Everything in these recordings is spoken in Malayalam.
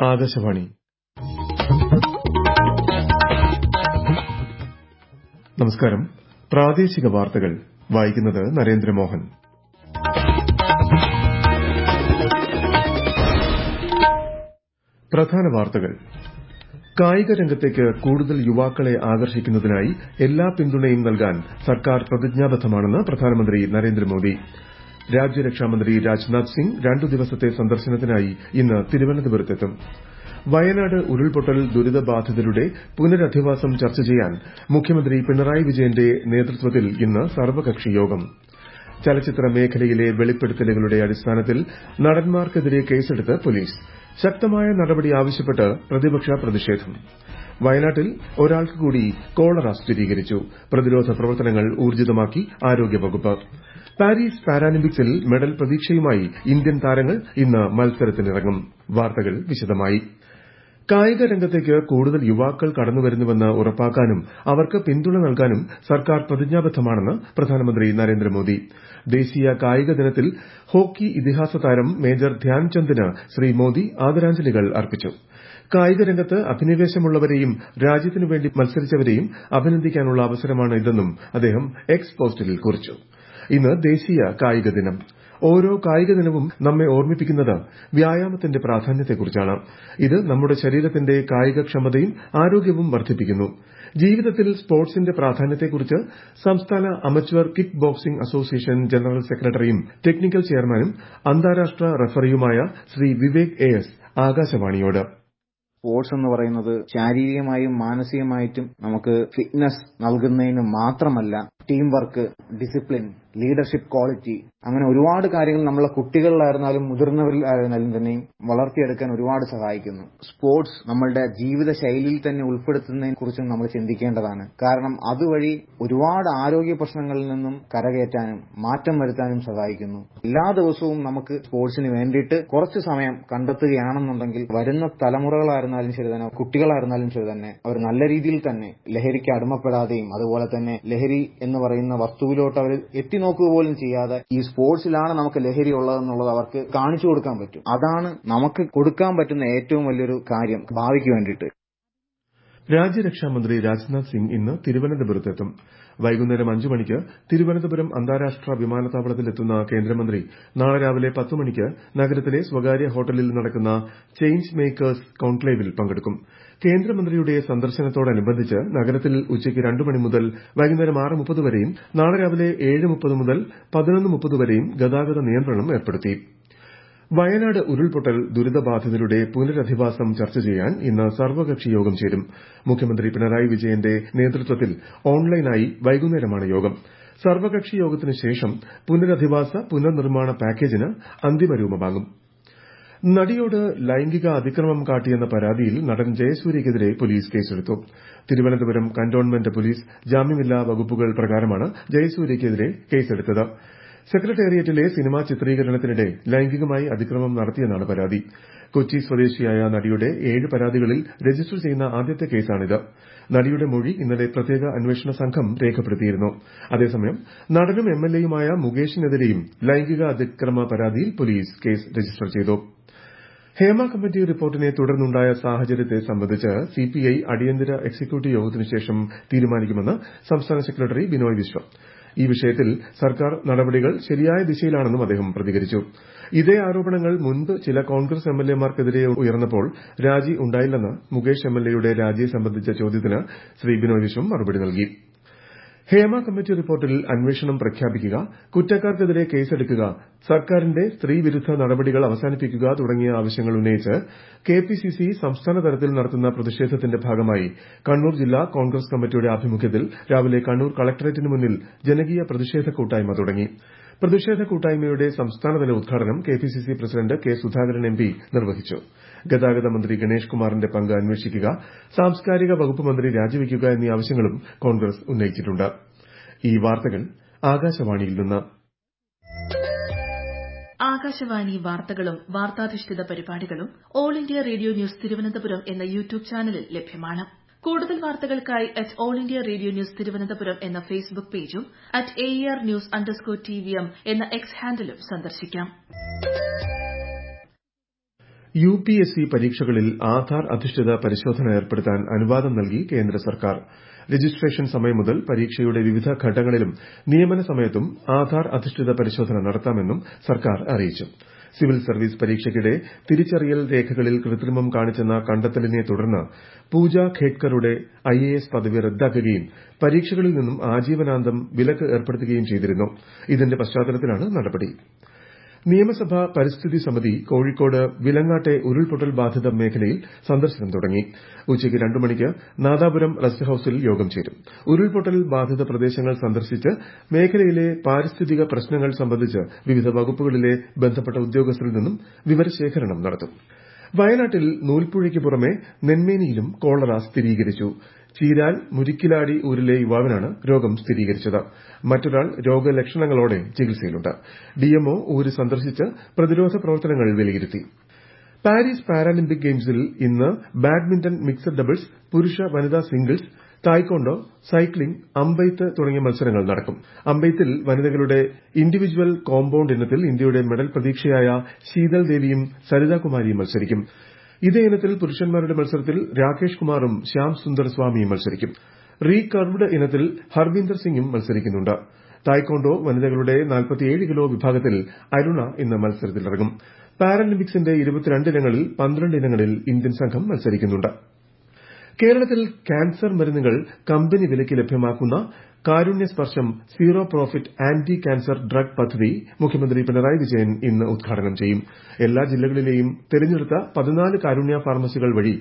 ആകാശവാണി നമസ്കാരം പ്രാദേശിക വാർത്തകൾ വായിക്കുന്നത് നരേന്ദ്രമോഹൻ പ്രധാന വാർത്തകൾ കായിക രംഗത്തേക്ക് കൂടുതൽ യുവാക്കളെ ആകർഷിക്കുന്നതിനായി എല്ലാ പിന്തുണയും നൽകാൻ സർക്കാർ പ്രതിജ്ഞാബദ്ധമാണെന്ന് പ്രധാനമന്ത്രി നരേന്ദ്രമോദി രാജ്യരക്ഷാമന്ത്രി രാജ്നാഥ് സിംഗ് രണ്ടു ദിവസത്തെ സന്ദർശനത്തിനായി ഇന്ന് തിരുവനന്തപുരത്തെത്തും വയനാട് ഉരുൾപൊട്ടൽ ദുരിതബാധിതരുടെ പുനരധിവാസം ചർച്ച ചെയ്യാൻ മുഖ്യമന്ത്രി പിണറായി വിജയന്റെ നേതൃത്വത്തിൽ ഇന്ന് സർവകക്ഷി യോഗം ചലച്ചിത്ര മേഖലയിലെ വെളിപ്പെടുത്തലുകളുടെ അടിസ്ഥാനത്തിൽ നടന്മാർക്കെതിരെ കേസെടുത്ത് പോലീസ് ശക്തമായ നടപടി ആവശ്യപ്പെട്ട് പ്രതിപക്ഷ പ്രതിഷേധം വയനാട്ടിൽ ഒരാൾക്ക് കൂടി കോളറ സ്ഥിരീകരിച്ചു പ്രതിരോധ പ്രവർത്തനങ്ങൾ ഊർജിതമാക്കി ആരോഗ്യവകുപ്പ് പാരീസ് പാരാലിമ്പിക്സിൽ മെഡൽ പ്രതീക്ഷയുമായി ഇന്ത്യൻ താരങ്ങൾ ഇന്ന് മത്സരത്തിനിറങ്ങും വാർത്തകൾ വിശദമായി കായിക രംഗത്തേക്ക് കൂടുതൽ യുവാക്കൾ കടന്നുവരുന്നുവെന്ന് ഉറപ്പാക്കാനും അവർക്ക് പിന്തുണ നൽകാനും സർക്കാർ പ്രതിജ്ഞാബദ്ധമാണെന്ന് പ്രധാനമന്ത്രി നരേന്ദ്രമോദി ദേശീയ കായിക ദിനത്തിൽ ഹോക്കി ഇതിഹാസ താരം മേജർ ധ്യാൻചന്ദിന് ശ്രീ മോദി ആദരാഞ്ജലികൾ അർപ്പിച്ചു കായിക രംഗത്ത് അഭിനിവേശമുള്ളവരെയും രാജ്യത്തിനുവേണ്ടി മത്സരിച്ചവരെയും അഭിനന്ദിക്കാനുള്ള അവസരമാണ് ഇതെന്നും അദ്ദേഹം എക്സ് പോസ്റ്റിൽ കുറിച്ചു ഇന്ന് ദേശീയ കായിക ദിനം ഓരോ കായിക ദിനവും നമ്മെ ഓർമ്മിപ്പിക്കുന്നത് വ്യായാമത്തിന്റെ പ്രാധാന്യത്തെക്കുറിച്ചാണ് ഇത് നമ്മുടെ ശരീരത്തിന്റെ കായികക്ഷമതയും ആരോഗ്യവും വർദ്ധിപ്പിക്കുന്നു ജീവിതത്തിൽ സ്പോർട്സിന്റെ പ്രാധാന്യത്തെക്കുറിച്ച് സംസ്ഥാന amateur kick boxing association general സെക്രട്ടറിയും ടെക്നിക്കൽ ചെയർമാനും അന്താരാഷ്ട്ര റഫറിയുമായ ശ്രീ വിവേക് എ എസ് ആകാശവാണിയോട് സ്പോർട്സ് എന്ന് പറയുന്നത് ശാരീരികമായും മാനസികമായിട്ടും നമുക്ക് ഫിറ്റ്നസ് നൽകുന്നതിന് മാത്രമല്ല team work discipline leadership quality അങ്ങനെ ഒരുപാട് കാര്യങ്ങൾ നമ്മളെ കുട്ടികളിലായിരുന്നാലും മുതിർന്നവരിലായിരുന്നാലും തന്നെയും വളർത്തിയെടുക്കാൻ ഒരുപാട് സഹായിക്കുന്നു സ്പോർട്സ് നമ്മളുടെ ജീവിത ശൈലിയിൽ തന്നെ ഉൾപ്പെടുത്തുന്നതിനെ കുറിച്ചും നമ്മൾ ചിന്തിക്കേണ്ടതാണ് കാരണം അതുവഴി ഒരുപാട് ആരോഗ്യ പ്രശ്നങ്ങളിൽ നിന്നും കരകയറ്റാനും മാറ്റം വരുത്താനും സഹായിക്കുന്നു എല്ലാ ദിവസവും നമുക്ക് സ്പോർട്സിന് വേണ്ടിയിട്ട് കുറച്ച് സമയം കണ്ടെത്തുകയാണെന്നുണ്ടെങ്കിൽ വരുന്ന തലമുറകളായിരുന്നാലും ശരി തന്നെ കുട്ടികളായിരുന്നാലും ശരി തന്നെ അവർ നല്ല രീതിയിൽ തന്നെ ലഹരിക്ക് അടിമപ്പെടാതെയും അതുപോലെ തന്നെ ലഹരി എന്ന് പറയുന്ന വസ്തുവിലോട്ട് അവർ എത്തി നോക്കുക പോലും ചെയ്യാതെ ഈ സ്പോർട്സിലാണ് നമുക്ക് ലഹരി ഉള്ളതെന്നുള്ളത് അവർക്ക് കാണിച്ചു കൊടുക്കാൻ പറ്റും അതാണ് നമുക്ക് കൊടുക്കാൻ പറ്റുന്ന ഏറ്റവും വലിയൊരു കാര്യം ഭാവിക്ക് വേണ്ടിയിട്ട് രാജ്യരക്ഷാമന്ത്രി രാജ്നാഥ് സിംഗ് ഇന്ന് തിരുവനന്തപുരത്തെത്തും വൈകുന്നേരം അഞ്ചു മണിക്ക് തിരുവനന്തപുരം അന്താരാഷ്ട്ര വിമാനത്താവളത്തിലെത്തുന്ന കേന്ദ്രമന്ത്രി നാളെ രാവിലെ പത്ത് മണിക്ക് നഗരത്തിലെ സ്വകാര്യ ഹോട്ടലിൽ നടക്കുന്ന ചേഞ്ച് മേക്കേഴ്സ് കോൺക്ലേവിൽ പങ്കെടുക്കും കേന്ദ്രമന്ത്രിയുടെ സന്ദർശനത്തോടനുബന്ധിച്ച് നഗരത്തിൽ ഉച്ചയ്ക്ക് രണ്ട് മണി മുതൽ വൈകുന്നേരം ആറ് മുപ്പത് വരെയും നാളെ രാവിലെ ഏഴ് മുപ്പത് മുതൽ പതിനൊന്ന് മുപ്പത് വരെയും ഗതാഗത നിയന്ത്രണം ഏർപ്പെടുത്തി വയനാട് ഉരുൾപൊട്ടൽ ദുരിതബാധിതരുടെ പുനരധിവാസം ചർച്ച ചെയ്യാൻ ഇന്ന് സർവകക്ഷി യോഗം ചേരും മുഖ്യമന്ത്രി പിണറായി വിജയന്റെ നേതൃത്വത്തിൽ ഓൺലൈനായി വൈകുന്നേരമാണ് യോഗം സർവകക്ഷി യോഗത്തിന് ശേഷം പുനരധിവാസ പുനർനിർമ്മാണ പാക്കേജിന് അന്തിമ രൂപമാകും നടിയോട് ലൈംഗിക അതിക്രമം കാട്ടിയെന്ന പരാതിയിൽ നടൻ ജയസൂര്യയ്ക്കെതിരെ പോലീസ് കേസെടുത്തു തിരുവനന്തപുരം കന്റോൺമെന്റ് പോലീസ് ജാമ്യമില്ലാ വകുപ്പുകൾ പ്രകാരമാണ് ജയസൂര്യയ്ക്കെതിരെ കേസെടുത്തത് സെക്രട്ടേറിയറ്റിലെ സിനിമാ ചിത്രീകരണത്തിനിടെ ലൈംഗികമായി അതിക്രമം നടത്തിയെന്നാണ് പരാതി കൊച്ചി സ്വദേശിയായ നടിയുടെ ഏഴ് പരാതികളിൽ രജിസ്റ്റർ ചെയ്യുന്ന ആദ്യത്തെ കേസാണിത് നടിയുടെ മൊഴി ഇന്നലെ പ്രത്യേക അന്വേഷണ സംഘം രേഖപ്പെടുത്തിയിരുന്നു അതേസമയം നടനും എംഎൽഎയുമായ മുകേഷിനെതിരെയും ലൈംഗിക അതിക്രമ പരാതിയിൽ പോലീസ് കേസ് രജിസ്റ്റർ ചെയ്തു ഹേമ കമ്മിറ്റി റിപ്പോർട്ടിനെ തുടർന്നുണ്ടായ സാഹചര്യത്തെ സംബന്ധിച്ച് സിപിഐ അടിയന്തര എക്സിക്യൂട്ടീവ് യോഗത്തിനു ശേഷം തീരുമാനിക്കുമെന്ന് സംസ്ഥാന സെക്രട്ടറി ബിനോയ് വിശ്വം ഈ വിഷയത്തിൽ സർക്കാർ നടപടികൾ ശരിയായ ദിശയിലാണെന്നും അദ്ദേഹം പ്രതികരിച്ചു ഇതേ ആരോപണങ്ങൾ മുൻപ് ചില കോൺഗ്രസ് എംഎൽഎമാർക്കെതിരെ ഉയർന്നപ്പോൾ രാജി ഉണ്ടായില്ലെന്ന് മുകേഷ് എംഎൽഎയുടെ രാജിയെ സംബന്ധിച്ച ചോദ്യത്തിന് ശ്രീ ബിനോയ് വിശ്വം മറുപടി നൽകി ഹേമ കമ്മിറ്റി റിപ്പോർട്ടിൽ അന്വേഷണം പ്രഖ്യാപിക്കുക കുറ്റക്കാർക്കെതിരെ കേസെടുക്കുക സർക്കാരിന്റെ സ്ത്രീവിരുദ്ധ നടപടികൾ അവസാനിപ്പിക്കുക തുടങ്ങിയ ആവശ്യങ്ങൾ ഉന്നയിച്ച് കെപിസിസി സംസ്ഥാന തലത്തിൽ നടത്തുന്ന പ്രതിഷേധത്തിന്റെ ഭാഗമായി കണ്ണൂർ ജില്ലാ കോൺഗ്രസ് കമ്മിറ്റിയുടെ ആഭിമുഖ്യത്തിൽ രാവിലെ കണ്ണൂർ കളക്ടറേറ്റിന് മുന്നിൽ ജനകീയ പ്രതിഷേധ കൂട്ടായ്മ തുടങ്ങി പ്രതിഷേധ കൂട്ടായ്മയുടെ സംസ്ഥാനതല ഉദ്ഘാടനം KPCC president K Sudhakaran MP നിർവഹിച്ചു ഗതാഗത മന്ത്രി ഗണേഷ് കുമാറിന്റെ പങ്ക് അന്വേഷിക്കുക സാംസ്കാരിക വകുപ്പ് മന്ത്രി രാജിവയ്ക്കുക എന്നീ ആവശ്യങ്ങളും കോൺഗ്രസ് ഉന്നയിച്ചിട്ടുണ്ട് ഈ വാർത്തകൾ ആകാശവാണിയിൽ നിന്ന് ആകാശവാണി വാർത്തകളും വാർത്താധിഷ്ഠിത പരിപാടികളും All India Radio news Thiruvananthapuram എന്ന യൂട്യൂബ് ചാനലിൽ ലഭ്യമാണ് കൂടുതൽ വാർത്തകൾക്കായി at All India Radio news Thiruvananthapuram എന്ന ഫേസ്ബുക്ക് പേജും at A R news underscore T V M എന്ന എക്സ് ഹാൻഡിലും സന്ദർശിക്കാം യു പി എസ് സി പരീക്ഷകളിൽ ആധാർ അധിഷ്ഠിത പരിശോധന ഏർപ്പെടുത്താൻ അനുവാദം നൽകി കേന്ദ്ര സർക്കാർ രജിസ്ട്രേഷൻ സമയം മുതൽ പരീക്ഷയുടെ വിവിധ ഘട്ടങ്ങളിലും നിയമന സമയത്തും ആധാർ അധിഷ്ഠിത പരിശോധന നടത്താമെന്നും സർക്കാർ അറിയിച്ചു സിവിൽ സർവീസ് പരീക്ഷയ്ക്കിടെ തിരിച്ചറിയൽ രേഖകളിൽ കൃത്രിമം കാണിച്ചെന്ന കണ്ടെത്തലിനെ തുടർന്ന് പൂജ ഖേഡ്കറുടെ ഐഎഎസ് പദവി റദ്ദാക്കുകയും പരീക്ഷകളിൽ നിന്നും ആജീവനാന്തം വിലക്ക് ഏർപ്പെടുത്തുകയും ചെയ്തിരുന്നു ഇതിന്റെ പശ്ചാത്തലത്തിലാണ് നടപടി നിയമസഭാ പരിസ്ഥിതി സമിതി കോഴിക്കോട് വിലങ്ങാട്ടെ ഉരുൾപൊട്ടൽ ബാധിത മേഖലയിൽ സന്ദർശനം തുടങ്ങി ഉച്ചയ്ക്ക് രണ്ടു മണിക്ക് നാദാപുരം റെസ്റ്റ് ഹൌസിൽ യോഗം ചേരും ഉരുൾപൊട്ടൽ ബാധിത പ്രദേശങ്ങൾ സന്ദർശിച്ച് മേഖലയിലെ പാരിസ്ഥിതിക പ്രശ്നങ്ങൾ സംബന്ധിച്ച് വിവിധ വകുപ്പുകളിലെ ബന്ധപ്പെട്ട ഉദ്യോഗസ്ഥരിൽ നിന്നും വിവരശേഖരണം നടത്തും വയനാട്ടിൽ നൂൽപ്പുഴയ്ക്ക് പുറമെ നെന്മേനിയിലും കോളറ സ്ഥിരീകരിച്ചു ചീരാൽ മുരിക്കിലാടി ഊരിലെ യുവാവിനാണ് രോഗം സ്ഥിരീകരിച്ചത് മറ്റൊരാൾ രോഗലക്ഷണങ്ങളോടെ ചികിത്സയിലുണ്ട് ഡിഎംഒ ഊര് സന്ദർശിച്ച് പ്രതിരോധ പ്രവർത്തനങ്ങൾ വിലയിരുത്തി പാരീസ് പാരാലിമ്പിക് ഗെയിംസിൽ ഇന്ന് ബാഡ്മിന്റൺ മിക്സഡ് ഡബിൾസ് പുരുഷ വനിതാ സിംഗിൾസ് തായ്ക്കൊണ്ടോ സൈക്ലിംഗ് അമ്പെയ്ത്ത് തുടങ്ങിയ മത്സരങ്ങൾ നടക്കും അമ്പെയ്ത്തിൽ വനിതകളുടെ ഇൻഡിവിജ്വൽ കോമ്പൌണ്ട് ഇനത്തിൽ ഇന്ത്യയുടെ മെഡൽ പ്രതീക്ഷയായ ശീതൽ ദേവിയും സരിതാകുമാരിയും മത്സരിക്കും ഇതേ ഇനത്തിൽ പുരുഷന്മാരുടെ മത്സരത്തിൽ രാകേഷ് കുമാറും ശ്യാം സുന്ദർ സ്വാമിയും മത്സരിക്കും റീകർവ്ഡ് ഇനത്തിൽ ഹർബീന്ദർ സിംഗും മത്സരിക്കുന്നുണ്ട് തായ്ക്കൊണ്ടോ വനിതകളുടെ കിലോ വിഭാഗത്തിൽ അരുണ ഇന്ന് മത്സരത്തിലിറങ്ങും പാരാലിമ്പിക്സിന്റെ ഇനങ്ങളിൽ പന്ത്രണ്ട് ഇനങ്ങളിൽ ഇന്ത്യൻ സംഘം മത്സരിക്കുന്നുണ്ട് കേരളത്തിൽ ക്യാൻസർ മരുന്നുകൾ കമ്പനി വിലയ്ക്ക് ലഭ്യമാക്കുന്ന കാരുണ്യ സ്പർശം zero profit anti cancer drug പദ്ധതി മുഖ്യമന്ത്രി പിണറായി വിജയൻ ഇന്ന് ഉദ്ഘാടനം ചെയ്യും എല്ലാ ജില്ലകളിലെയും തെരഞ്ഞെടുത്ത പതിനാല് കാരുണ്യ ഫാർമസികൾ വഴി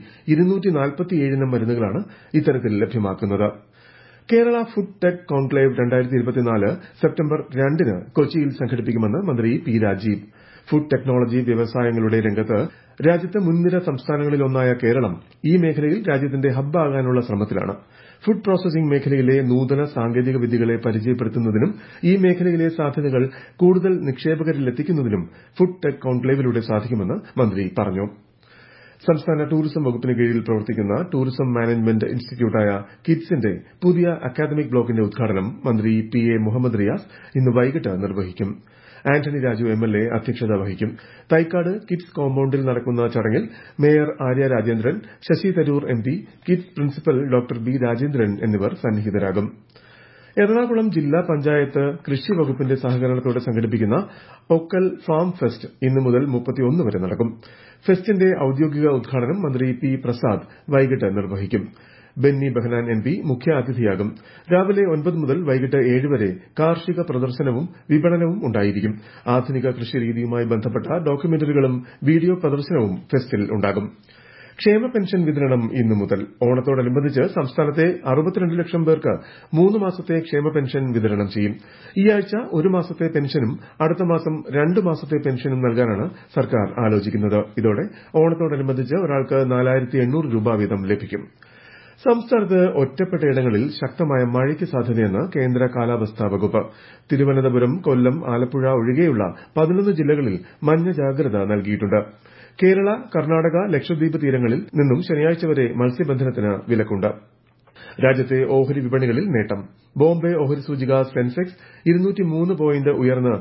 ഇനം മരുന്നുകളാണ് ഇത്തരത്തിൽ ലഭ്യമാക്കുന്നത് Kerala food tech conclave September രണ്ടിന് കൊച്ചിയിൽ സംഘടിപ്പിക്കുമെന്ന് മന്ത്രി പി രാജീവ് ഫുഡ് ടെക്നോളജി വ്യവസായങ്ങളുടെ രംഗത്ത് രാജ്യത്തെ മുൻനിര സംസ്ഥാനങ്ങളിലൊന്നായ കേരളം ഈ മേഖലയിൽ രാജ്യത്തിന്റെ ഹബ്ബ് ആകാനുള്ള ശ്രമത്തിലാണ് ഫുഡ് പ്രോസസിംഗ് മേഖലയിലെ നൂതന സാങ്കേതിക വിദ്യകളെ പരിചയപ്പെടുത്തുന്നതിനും ഈ മേഖലയിലെ സാധ്യതകൾ കൂടുതൽ നിക്ഷേപകരിലെത്തിക്കുന്നതിനും ഫുഡ് ടെക് കോൺക്ലേവിലൂടെ സാധിക്കുമെന്ന് മന്ത്രി പറഞ്ഞു സംസ്ഥാന ടൂറിസം വകുപ്പിന് കീഴിൽ പ്രവർത്തിക്കുന്ന ടൂറിസം മാനേജ്മെന്റ് ഇൻസ്റ്റിറ്റ്യൂട്ടായ കിറ്റ്സിന്റെ പുതിയ അക്കാദമിക് ബ്ലോക്കിന്റെ ഉദ്ഘാടനം മന്ത്രി പി എ മുഹമ്മദ് റിയാസ് ഇന്ന് വൈകിട്ട് നിർവഹിക്കും ആന്റണി രാജു എംഎൽഎ അധ്യക്ഷത വഹിക്കും തൈക്കാട് കിറ്റ്സ് കോമ്പൌണ്ടിൽ നടക്കുന്ന ചടങ്ങിൽ mayor Arya Rajendran Shashi Tharoor MP KITTS principal doctor B Rajendran എന്നിവർ സന്നിഹിതരാകും എറണാകുളം ജില്ലാ പഞ്ചായത്ത് കൃഷി വകുപ്പിന്റെ സഹകരണത്തോടെ സംഘടിപ്പിക്കുന്ന ഒക്കൽ ഫാം ഫെസ്റ്റ് ഇന്ന് മുതൽ വരെ നടക്കും ഫെസ്റ്റിന്റെ ഔദ്യോഗിക ഉദ്ഘാടനം മന്ത്രി പി പ്രസാദ് വൈകിട്ട് നിർവഹിക്കും ബെന്നി ബെഹനാൻ എം പി മുഖ്യാതിഥിയാകും രാവിലെ ഒൻപത് മുതൽ വൈകിട്ട് ഏഴ് വരെ കാർഷിക പ്രദർശനവും വിപണനവും ഉണ്ടായിരിക്കും ആധുനിക കൃഷിരീതിയുമായി ബന്ധപ്പെട്ട ഡോക്യുമെന്ററികളും വീഡിയോ പ്രദർശനവും ഫെസ്റ്റിൽ ഉണ്ടാകും ക്ഷേമ പെൻഷൻ വിതരണം ഇന്നു മുതൽ ഓണത്തോടനുബന്ധിച്ച് സംസ്ഥാനത്തെ അറുപത്തിരണ്ട് ലക്ഷം പേർക്ക് മൂന്ന് മാസത്തെ ക്ഷേമ പെൻഷൻ വിതരണം ചെയ്യും ഈ ആഴ്ച ഒരു മാസത്തെ പെൻഷനും അടുത്ത മാസം രണ്ട് മാസത്തെ പെൻഷനും നൽകാനാണ് സർക്കാർ ആലോചിക്കുന്നത് ഇതോടെ ഓണത്തോടനുബന്ധിച്ച് ഒരാൾക്ക് നാലായിരത്തി രൂപ വീതം ലഭിക്കും സംസ്ഥാനത്ത് ഒറ്റപ്പെട്ടയിടങ്ങളിൽ ശക്തമായ മഴയ്ക്ക് സാധ്യതയെന്ന് കേന്ദ്ര കാലാവസ്ഥാ വകുപ്പ് തിരുവനന്തപുരം കൊല്ലം ആലപ്പുഴ ഒഴികെയുള്ള പതിനൊന്ന് ജില്ലകളിൽ മഞ്ഞ ജാഗ്രത നൽകിയിട്ടുണ്ട് കേരള കർണാടക ലക്ഷദ്വീപ് തീരങ്ങളിൽ നിന്നും ശനിയാഴ്ച വരെ മത്സ്യബന്ധനത്തിന് വിലക്കുണ്ട് രാജ്യത്തെ ഓഹരി വിപണികളിൽ നേട്ടം ബോംബെ ഓഹരി സൂചിക സെൻസെക്സ് പോയിന്റ് ഉയർന്ന്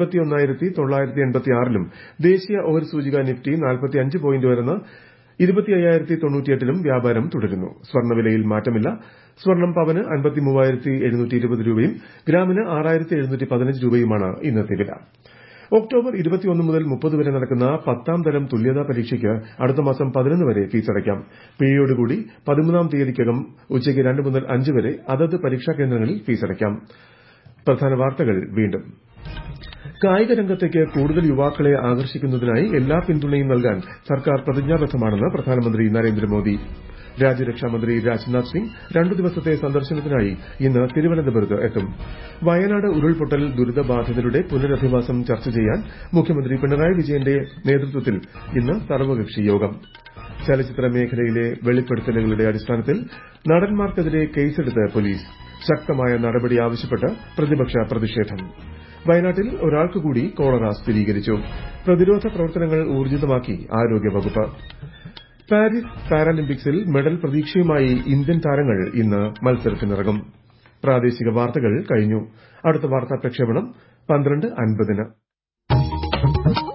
ലും ദേശീയ ഓഹരി സൂചിക നിഫ്റ്റി പോയിന്റ് ഉയർന്ന് ലും വ്യാപാരം തുടരുന്നു സ്വർണ്ണവിലയിൽ മാറ്റമില്ല സ്വർണ്ണം പവന് രൂപയും ഗ്രാമിന് രൂപയുമാണ് ഇന്നത്തെ വില ഒക്ടോബർ മുതൽ മുപ്പത് വരെ നടക്കുന്ന പത്താം തരം തുല്യതാ പരീക്ഷയ്ക്ക് അടുത്ത മാസം പതിനൊന്ന് വരെ ഫീസടയ്ക്കാം പിഴയോടുകൂടി പതിമൂന്നാം തീയതിക്കകം ഉച്ചയ്ക്ക് രണ്ട് മുതൽ അഞ്ച് വരെ അതത് പരീക്ഷാ കേന്ദ്രങ്ങളിൽ ഫീസടയ്ക്കാം പ്രധാന വാർത്തകൾ വീണ്ടും കായിക രംഗത്തേക്ക് കൂടുതൽ യുവാക്കളെ ആകർഷിക്കുന്നതിനായി എല്ലാ പിന്തുണയും നൽകാൻ സർക്കാർ പ്രതിജ്ഞാബദ്ധമാണെന്ന് പ്രധാനമന്ത്രി നരേന്ദ്രമോദി രാജ്യരക്ഷാമന്ത്രി രാജ്നാഥ് സിംഗ് രണ്ടു ദിവസത്തെ സന്ദർശനത്തിനായി ഇന്ന് തിരുവനന്തപുരത്ത് എത്തും വയനാട് ഉരുൾപൊട്ടൽ ദുരിതബാധിതരുടെ പുനരധിവാസം ചർച്ച ചെയ്യാൻ മുഖ്യമന്ത്രി പിണറായി വിജയന്റെ നേതൃത്വത്തിൽ ഇന്ന് സർവകക്ഷി യോഗം ചലച്ചിത്ര മേഖലയിലെ വെളിപ്പെടുത്തലുകളുടെ അടിസ്ഥാനത്തിൽ നടന്മാർക്കെതിരെ കേസെടുത്ത് പോലീസ് ശക്തമായ നടപടി ആവശ്യപ്പെട്ട് പ്രതിപക്ഷ പ്രതിഷേധം വയനാട്ടിൽ ഒരാൾക്ക് കൂടി കോളറ സ്ഥിരീകരിച്ചു പ്രതിരോധ പ്രവർത്തനങ്ങൾ ഊർജിതമാക്കി ആരോഗ്യവകുപ്പ് പാരീസ് പാരാലിമ്പിക്സിൽ മെഡൽ പ്രതീക്ഷയുമായി ഇന്ത്യൻ താരങ്ങൾ ഇന്ന് മത്സരത്തിനിറങ്ങും പ്രാദേശിക വാർത്തകൾ കഴിഞ്ഞു അടുത്ത വാർത്താ പ്രക്ഷേപണം പന്ത്രണ്ട് അൻപതിന്